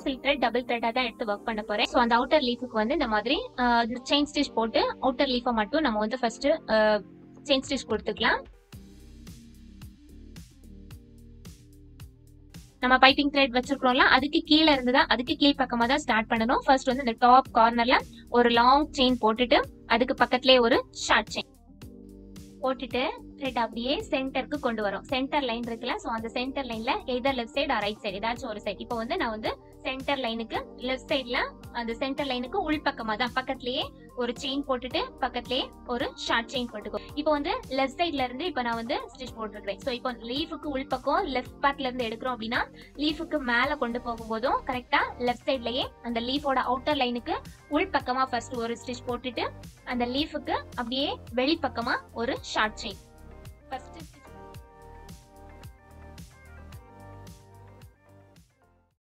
silk thread double த்ரெட்டா தான் எடுத்து work பண்ண போறேன் ஸோ அந்த அவுட்டர் லீஃபுக்கு வந்து இந்த மாதிரி செயின் ஸ்டிச் போட்டு அவுட்டர் லீஃபை மட்டும் நம்ம வந்து ஃபர்ஸ்ட் செயின் ஸ்டிச் கொடுத்துக்கலாம் நம்ம பைப்பிங் த்ரெட் வச்சிருக்கிறோம்ல அதுக்கு கீழே இருந்து தான் அதுக்கு கீழ் பக்கமா தான் ஸ்டார்ட் பண்ணணும் ஃபர்ஸ்ட் வந்து இந்த டாப் கார்னர்ல ஒரு லாங் செயின் போட்டுட்டு அதுக்கு பக்கத்துலயே ஒரு ஷார்ட் செயின் போட்டுட்டு த்ரெட் அப்படியே சென்டருக்கு கொண்டு வரும் சென்டர் லைன் இருக்குல்ல சோ அந்த சென்டர் லைன்ல either left side right side ஏதாச்சும் ஒரு சைடு இப்போ வந்து நான் வந்து சென்டர் லைனுக்கு லெஃப்ட் சைடுல அந்த சென்டர் லைனுக்கு உள் பக்கமா தான் பக்கத்துலயே ஒரு செயின் போட்டுட்டு பக்கத்துலயே ஒரு ஷார்ட் செயின் போட்டுக்கோ இப்போ வந்து லெஃப்ட் சைடுல இருந்து இப்போ நான் வந்து ஸ்டிச் போட்டுருக்கேன் சோ இப்போ லீஃபுக்கு உள் பக்கம் லெஃப்ட் பார்ட்ல இருந்து எடுக்கிறோம் அப்படின்னா லீஃபுக்கு மேல கொண்டு போகும்போதும் கரெக்டா லெஃப்ட் சைட்லயே அந்த லீஃபோட அவுட்டர் லைனுக்கு உள் பக்கமா ஃபர்ஸ்ட் ஒரு ஸ்டிச் போட்டுட்டு அந்த லீஃபுக்கு அப்படியே வெளி பக்கமா ஒரு ஷார்ட் செயின் ஃபர்ஸ்ட்